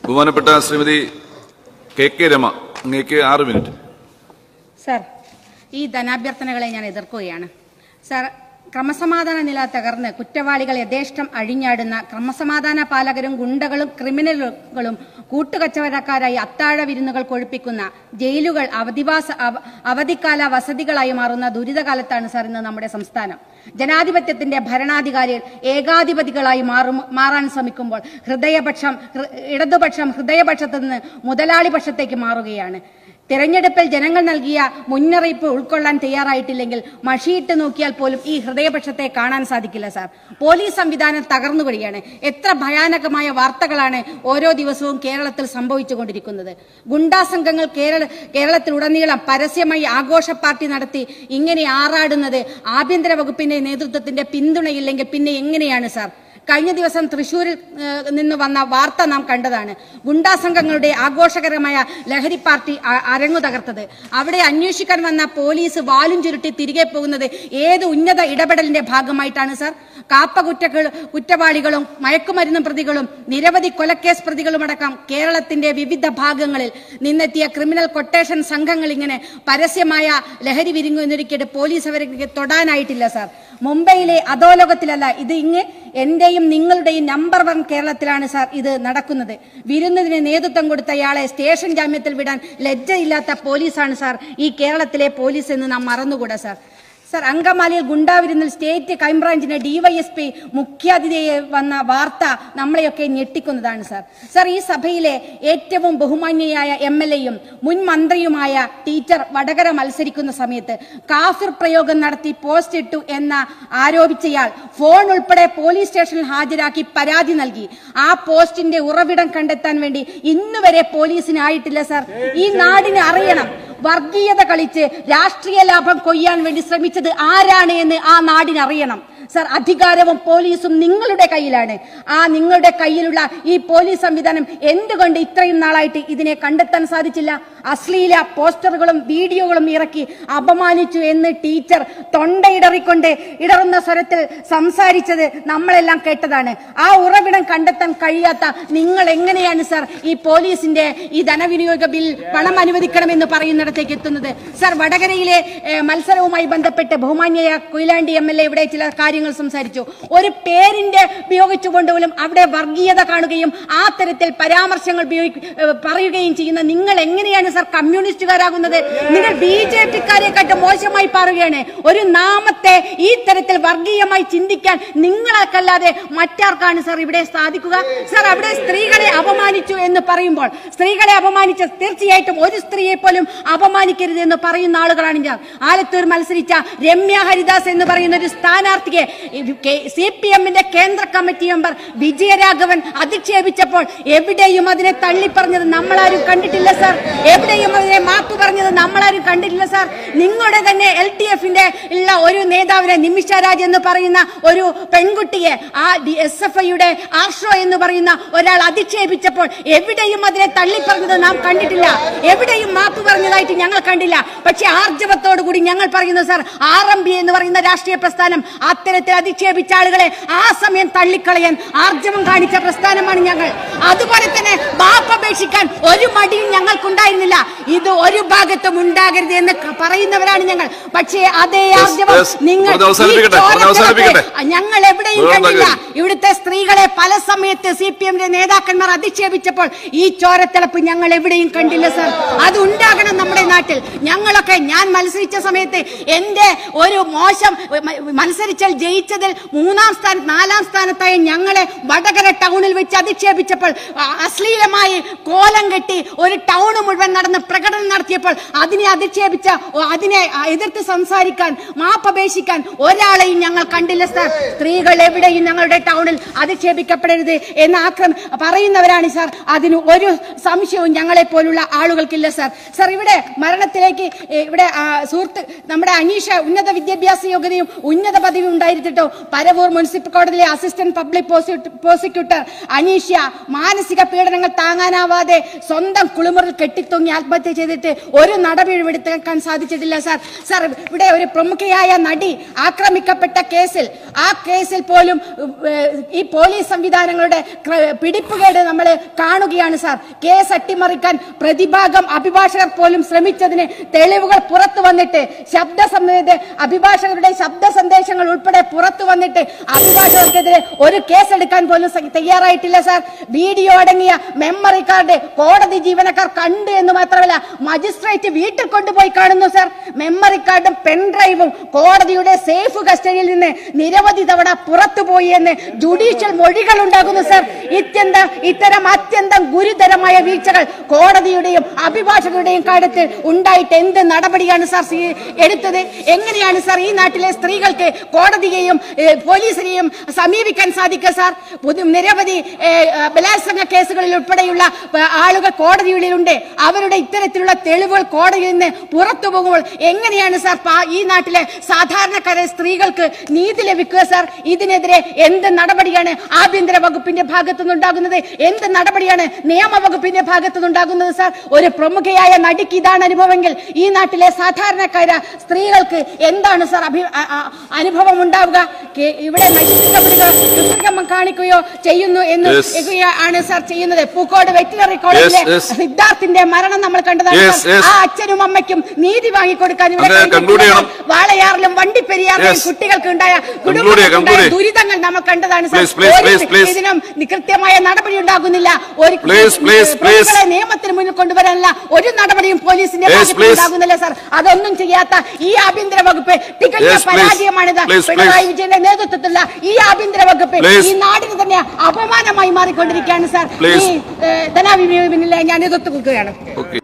ബഹുമാനപ്പെട്ട Shrimati K K Rama അങ്ങേക്ക് ആറ് മിനിറ്റ് സർ ഈ ധനാഭ്യർത്ഥനകളെ ഞാൻ എതിർക്കുകയാണ് സർ ക്രമസമാധാന നില തകർന്ന് കുറ്റവാളികൾ യഥേഷ്ടം അഴിഞ്ഞാടുന്ന ക്രമസമാധാന പാലകരും ഗുണ്ടകളും ക്രിമിനലുകളും കൂട്ടുകച്ചവടക്കാരായി അത്താഴ വിരുന്നുകൾ കൊഴുപ്പിക്കുന്ന ജയിലുകൾ അവധിവാസ അവ- അവധിക്കാല വസതികളായി മാറുന്ന ദുരിതകാലത്താണ് സാർ ഇന്ന് നമ്മുടെ സംസ്ഥാനം ജനാധിപത്യത്തിന്റെ ഭരണാധികാരികൾ ഏകാധിപതികളായി മാറും മാറാൻ ശ്രമിക്കുമ്പോൾ ഹൃദയപക്ഷം ഹൃ- ഇടതുപക്ഷം ഹൃദയപക്ഷത്ത് നിന്ന് മുതലാളി പക്ഷത്തേക്ക് മാറുകയാണ് തെരഞ്ഞെടുപ്പിൽ ജനങ്ങൾ നൽകിയ മുന്നറിയിപ്പ് ഉൾക്കൊള്ളാൻ തയ്യാറായിട്ടില്ലെങ്കിൽ മഷിയിട്ട് നോക്കിയാൽ പോലും ഈ ഹൃദയപക്ഷത്തെ കാണാൻ സാധിക്കില്ല സാർ പോലീസ് സംവിധാനം തകർന്നു വരികയാണ് എത്ര ഭയാനകമായ വാർത്തകളാണ് ഓരോ ദിവസവും കേരളത്തിൽ സംഭവിച്ചുകൊണ്ടിരിക്കുന്നത് ഗുണ്ടാ സംഘങ്ങൾ കേരള കേരളത്തിലുടനീളം പരസ്യമായി ആഘോഷ പാർട്ടി നടത്തി ഇങ്ങനെ ആറാടുന്നത് ആഭ്യന്തര വകുപ്പിന്റെ നേതൃത്വത്തിന്റെ പിന്തുണയില്ലെങ്കിൽ പിന്നെ എങ്ങനെയാണ് സാർ കഴിഞ്ഞ ദിവസം തൃശൂരിൽ ഏഹ്, നിന്ന് വന്ന വാർത്ത നാം കണ്ടതാണ് ഗുണ്ടാ സംഘങ്ങളുടെ ആഘോഷകരമായ ലഹരി പാർട്ടി അ- അരങ്ങു തകർത്തത് അവിടെ അന്വേഷിക്കാൻ വന്ന പോലീസ് വാലും ചുരുട്ടി തിരികെ പോകുന്നത് ഏത് ഉന്നത ഇടപെടലിന്റെ ഭാഗമായിട്ടാണ് സാർ കാപ്പ കുറ്റകൾ കുറ്റവാളികളും മയക്കുമരുന്ന് പ്രതികളും നിരവധി കൊലക്കേസ് പ്രതികളുമടക്കം കേരളത്തിന്റെ വിവിധ ഭാഗങ്ങളിൽ നിന്നെത്തിയ ക്രിമിനൽ കൊട്ടേഷൻ സംഘങ്ങൾ ഇങ്ങനെ പരസ്യമായ ലഹരി വിരിങ്ങുന്നൊരിക്കൽ പോലീസ് അവരെ തൊടാനായിട്ടില്ല സാർ മുംബൈയിലെ അധോലോകത്തിലല്ല ഇത് ഇങ്ങ് എന്റെയും നിങ്ങളുടെയും നമ്പർ വൺ കേരളത്തിലാണ് സാർ ഇത് നടക്കുന്നത് വിരുന്നതിന് നേതൃത്വം കൊടുത്തയാളെ സ്റ്റേഷൻ ജാമ്യത്തിൽ വിടാൻ ലജ്ജയില്ലാത്ത പോലീസാണ് സാർ ഈ കേരളത്തിലെ പോലീസ് എന്ന് നാം മറന്നുകൂടാ സാർ സാർ അങ്കമാലിയിൽ ഗുണ്ടാവിരുന്നിൽ സ്റ്റേറ്റ് ക്രൈംബ്രാഞ്ചിന്റെ ഡിവൈഎസ്പി മുഖ്യാതിഥിയെ വന്ന വാർത്ത നമ്മളെയൊക്കെ ഞെട്ടിക്കുന്നതാണ് സാർ സാർ ഈ സഭയിലെ ഏറ്റവും ബഹുമാന്യയായ എം എൽ എയും മുൻ മന്ത്രിയുമായ ടീച്ചർ വടകര മത്സരിക്കുന്ന സമയത്ത് കാഫിർ പ്രയോഗം നടത്തി പോസ്റ്റ് ഇട്ടു എന്ന ആരോപിച്ചയാൾ ഫോൺ ഉൾപ്പെടെ പോലീസ് സ്റ്റേഷനിൽ ഹാജരാക്കി പരാതി നൽകി ആ പോസ്റ്റിന്റെ ഉറവിടം കണ്ടെത്താൻ വേണ്ടി ഇന്നുവരെ പോലീസിന് ആയിട്ടില്ല സാർ ഈ നാടിന് അറിയണം വർഗീയത കളിച്ച് രാഷ്ട്രീയ ലാഭം കൊയ്യാൻ വേണ്ടി ശ്രമിച്ചത് ആരാണ് എന്ന് ആ നാടിനറിയണം സർ അധികാരവും പോലീസും നിങ്ങളുടെ കയ്യിലാണ് ആ നിങ്ങളുടെ കയ്യിലുള്ള ഈ പോലീസ് സംവിധാനം എന്തുകൊണ്ട് ഇത്രയും നാളായിട്ട് ഇതിനെ കണ്ടെത്താൻ സാധിച്ചില്ല അശ്ലീല പോസ്റ്ററുകളും വീഡിയോകളും ഇറക്കി അപമാനിച്ചു എന്ന് ടീച്ചർ തൊണ്ടയിടറിക്കൊണ്ട് ഇടറുന്ന സ്വരത്തിൽ സംസാരിച്ചത് നമ്മളെല്ലാം കേട്ടതാണ് ആ ഉറവിടം കണ്ടെത്താൻ കഴിയാത്ത നിങ്ങൾ എങ്ങനെയാണ് സർ ഈ പോലീസിന്റെ ഈ ധനവിനിയോഗ ബിൽ പണം അനുവദിക്കണമെന്ന് പറയുന്നിടത്തേക്ക് എത്തുന്നത് സർ വടകരയിലെ ഏഹ്, മത്സരവുമായി ബന്ധപ്പെട്ട് ബഹുമാന്യയ കൊയിലാണ്ടി എം എൽ എ ഇവിടെ ചില കാര്യങ്ങൾ സംസാരിച്ചു ഒരു പേരിന്റെ ഉപയോഗിച്ചുകൊണ്ട് പോലും അവിടെ വർഗീയത കാണുകയും ആ തരത്തിൽ പരാമർശങ്ങൾ ഉപയോഗി- ഏഹ്, പറയുകയും ചെയ്യുന്ന നിങ്ങൾ എങ്ങനെയാണ് സർ കമ്മ്യൂണിസ്റ്റുകാരാകുന്നത് നിങ്ങൾ ബി ജെ പിക്കാരെക്കാട്ട് മോശമായി പറയുകയാണ് ഒരു നാമത്തെ ഈ തരത്തിൽ വർഗീയമായി ചിന്തിക്കാൻ നിങ്ങൾക്കല്ലാതെ മറ്റാർക്കാണ് സർ ഇവിടെ സാധിക്കുക സർ അവിടെ സ്ത്രീകളെ അപമാനിച്ചു എന്ന് പറയുമ്പോൾ സ്ത്രീകളെ അപമാനിച്ച തീർച്ചയായിട്ടും ഒരു സ്ത്രീയെ പോലും അപമാനിക്കരുത് എന്ന് പറയുന്ന ആളുകളാണ് ഞാൻ ആലത്തൂർ മത്സരിച്ച രമ്യ ഹരിദാസ് എന്ന് പറയുന്ന ഒരു സ്ഥാനാർത്ഥിയെ സി പി എമ്മിന്റെ കേന്ദ്ര കമ്മിറ്റി മെമ്പർ വിജയരാഘവൻ അധിക്ഷേപിച്ചപ്പോൾ എവിടെയും അതിനെ തള്ളിപ്പറഞ്ഞത് നമ്മളാരും കണ്ടിട്ടില്ല സാർ എവിടെയും അതിനെ മാപ്പ് പറഞ്ഞത് നമ്മളാരും കണ്ടിട്ടില്ല സാർ നിങ്ങളുടെ തന്നെ എൽ ടി എഫിന്റെ ഉള്ള ഒരു നേതാവിനെ നിമിഷ രാജ് എന്ന് പറയുന്ന ഒരു പെൺകുട്ടിയെ ആ എസ് എഫ് ഐയുടെ ആർഷോ എന്ന് പറയുന്ന ഒരാൾ അധിക്ഷേപിച്ചപ്പോൾ എവിടെയും അതിനെ തള്ളിപ്പറഞ്ഞത് നാം കണ്ടിട്ടില്ല എവിടെയും മാപ്പ് പറഞ്ഞതായിട്ട് ഞങ്ങൾ കണ്ടില്ല പക്ഷെ ആർജവത്തോടു കൂടി ഞങ്ങൾ പറയുന്നു സാർ ആർ എം ബി എന്ന് പറയുന്ന രാഷ്ട്രീയ പ്രസ്ഥാനം അത്തരത്തിൽ അധിക്ഷേപിച്ച ആളുകളെ ആ സമയം തള്ളിക്കളയാൻ ആർജവം കാണിച്ച പ്രസ്ഥാനമാണ് ഞങ്ങൾ അതുപോലെ തന്നെ മാപ്പപേക്ഷിക്കാൻ ഒരു മടിയും ഞങ്ങൾക്കുണ്ടായിരുന്നില്ല ഇത് ഒരു ഭാഗത്തും ഉണ്ടാകരുത് എന്ന് ക- പറയുന്നവരാണ് ഞങ്ങൾ പക്ഷേ അതേ ആർജവം yes. നിങ്ങൾ പറഞ്ഞ് ഈ അവസാനിപ്പിക്കട്ടെ, പറഞ്ഞ് ചോരത്തിളപ്പ് അവസാനിപ്പിക്കട്ടെ. ഞങ്ങൾ എവിടെയും വേറെ കണ്ടില്ല കാര്യം. ഇവിടുത്തെ സ്ത്രീകളെ പല സമയത്ത് സി പി എമ്മിന്റെ നേതാക്കന്മാർ അധിക്ഷേപിച്ചപ്പോൾ ഈ ചോരത്തിളപ്പ് ഞങ്ങൾ എവിടെയും കണ്ടില്ല സർ അത് ഉണ്ടാകണം നമ്മുടെ നാട്ടിൽ ഞങ്ങളൊക്കെ ഞാൻ മത്സരിച്ച സമയത്ത് എന്റെ ഒരു മോശം മ- മത്സരിച്ചാൽ ജയിച്ചതിൽ മൂന്നാം സ്ഥാനം നാലാം സ്ഥാനത്തായ ഞങ്ങളെ വടകര ടൗണിൽ വെച്ച് അധിക്ഷേപിച്ചപ്പോൾ അ- അശ്ലീലമായി കോലം കെട്ടി ഒരു ടൗൺ മുഴുവൻ നടന്ന് പ്രകടനം നടത്തിയപ്പോൾ അതിനെ അധിക്ഷേപിച്ച ഓ, അതിനെ ആ, എതിർത്ത് സംസാരിക്കാൻ മാപ്പപേക്ഷിക്കാൻ ഒരാളെയും ഞങ്ങൾ കണ്ടില്ല സാർ സ്ത്രീകൾ എവിടെയും ഞങ്ങളുടെ ടൗണിൽ അധിക്ഷേപിക്കപ്പെടരുത് എന്ന് ആക്രം പറയുന്നവരാണ് സാർ അതിന് ഒരു സംശയവും ഞങ്ങളെ പോലുള്ള ആളുകൾക്കില്ല സാർ സാർ ഇവിടെ മരണത്തിലേക്ക് ഏ, ഇവിടെ ആ, സുഹൃത്ത് നമ്മുടെ അനീഷ ഉന്നത വിദ്യാഭ്യാസ യോഗ്യതയും ഉന്നത പദവിയും ഉണ്ടായിരുന്നിട്ടോ പരവൂർ മുനിസിപ്പൽ കോടതിയിലെ അസിസ്റ്റന്റ് പബ്ലിക് പ്രോസിക്യൂട്ടർ അനീഷ്യ മാനസിക പീഡനങ്ങൾ താങ്ങാനാവാതെ മതിയാവാതെ സ്വന്തം കുളിമുറിൽ കെട്ടിത്തൂങ്ങി ആത്മഹത്യ ചെയ്തിട്ട് ഒരു നടപടി എടുക്കാൻ സാധിച്ചിട്ടില്ല സാർ സാർ ഇവിടെ ഒരു പ്രമുഖയായ നടി ആക്രമിക്കപ്പെട്ട കേസിൽ ആ കേസിൽ പോലും ഏഹ്, ഈ പോലീസ് സംവിധാനങ്ങളുടെ ക്ര- പിടിപ്പുകേട് നമ്മൾ കാണുകയാണ് സാർ കേസ് അട്ടിമറിക്കാൻ പ്രതിഭാഗം അഭിഭാഷകർ പോലും ശ്രമിച്ചതിന് തെളിവുകൾ പുറത്തു വന്നിട്ട് ശബ്ദ സമയത്ത് അഭിഭാഷകരുടെ ശബ്ദ സന്ദേശങ്ങൾ ഉൾപ്പെടെ പുറത്തു വന്നിട്ട് അഭിഭാഷകർക്കെതിരെ ഒരു കേസ് എടുക്കാൻ പോലും സ- തയ്യാറായിട്ടില്ല സാർ വീഡിയോ അടങ്ങിയ മെമ്മറി കാർഡ് കോടതി ജീവനക്കാർ കണ്ട് എന്ന് മാത്രമല്ല മജിസ്ട്രേറ്റ് വീട്ടിൽ കൊണ്ടുപോയി കാണുന്നു സാർ മെമ്മറി കാർഡും പെൻഡ്രൈവും കോടതിയുടെ സേഫ് കസ്റ്റഡിയിൽ നിന്ന് നിരവധി തവണ പുറത്തുപോയി എന്ന് ജുഡീഷ്യൽ മൊഴികൾ ഉണ്ടാകുന്നു സാർ ഇത്യന്ത ഇത്തരം അത്യന്തം ഗുരുതരമായ വീഴ്ചകൾ കോടതിയുടെയും അഭിഭാഷകരുടെയും കാര്യത്തിൽ ഉണ്ടായിട്ട് എന്ത് നടപടിയാണ് സാർ സ്വീ- എടുത്തത് എങ്ങനെയാണ് സാർ ഈ നാട്ടിലെ സ്ത്രീകൾക്ക് കോടതിയെയും ഏഹ്, പോലീസിനെയും സമീപിക്കാൻ സാധിക്കുക സാർ പുതു- നിരവധി ഏഹ്, ബലാത്സംഗ കേസുകളിൽ ഉൾപ്പെടെയുള്ള ഏഹ്, ആളുകൾ കോടതികളിലുണ്ട് അവരുടെ ഇത്തരത്തിലുള്ള തെളിവുകൾ കോടതിയിൽ നിന്ന് പുറത്തു പോകുമ്പോൾ എങ്ങനെയാണ് സാർ പാ- ഈ നാട്ടിലെ സാധാരണക്കാരെ സ്ത്രീകൾക്ക് നീതി ലഭിക്കുക സാർ ഇതിനെതിരെ എന്ത് നടപടിയാണ് ആഭ്യന്തര വകുപ്പിന്റെ ഭാഗത്തു നിന്നുണ്ടാകുന്നത് എന്ത് നടപടിയാണ് നിയമവകുപ്പിന്റെ ഭാഗത്തു നിന്നുണ്ടാകുന്നത് സാർ ഒരു പ്രമുഖയായ നടിക്ക് ഇതാണ് അനുഭവമെങ്കിൽ ഈ നാട്ടിലെ സാധാരണക്കാര സ്ത്രീകൾക്ക് എന്താണ് സാർ അഭി അ- അ- അനുഭവം ഉണ്ടാവുക കെ- ഇവിടെ നശിപ്പിക്കപ്പെടുക കൃത്രിമം കാണിക്കുകയോ ചെയ്യുന്നു എന്ന് Yes. ആണ് സാർ ചെയ്യുന്നത് പൂക്കോട് വെറ്റിനറി കോളേജിലെ yes. സിദ്ധാർത്ഥിന്റെ മരണം നമ്മൾ കണ്ടതാണ് Yes, സാർ. yes. ആ അച്ഛനും അമ്മയ്ക്കും നീതി വാങ്ങിക്കൊടുക്കാൻ ഇവിടെ അങ്ങനെ കഴിഞ്ഞിട്ടില്ല conclude ചെയ്യണം. സാർ. വാളയാറിലും വണ്ടിപ്പെരിയാറിലും Yes. കുട്ടികൾക്ക് ഉണ്ടായ conclude കുടുംബങ്ങൾക്കുണ്ടായ conclude. ദുരിതങ്ങൾ നമ്മൾ കണ്ടതാണ് സാർ Please, please, ഒരു please, please. ഇതിനും കൃത്യമായ നടപടി ഉണ്ടാകുന്നില്ല ഒരു Please, please, പ്രതികളെ please. നിയമത്തിന് മുന്നിൽ കൊണ്ടുവരാനുള്ള ഒരു നടപടിയും പോലീസിന്റെ Yes, ഭാഗത്ത് please. ഉണ്ടാകുന്നില്ല സാർ അതൊന്നും ചെയ്യാത്ത ഈ ആഭ്യന്തര വകുപ്പ് തികഞ്ഞ Yes, please. പരാജയമാണിത് Please, Pinarayi please. വിജയന്റെ നേതൃത്വത്തിലുള്ള ഈ ആഭ്യന്തര വകുപ്പ് Please. ഈ നാടിന് തന്നെ അപമാനമായി മാറിക്കൊണ്ടിരിക്കുകയാണ് സാർ Please. ഈ ധനാവിനിലെ ഞാൻ എതിർത്ത് കൊടുക്കുകയാണ് ഓക്കെ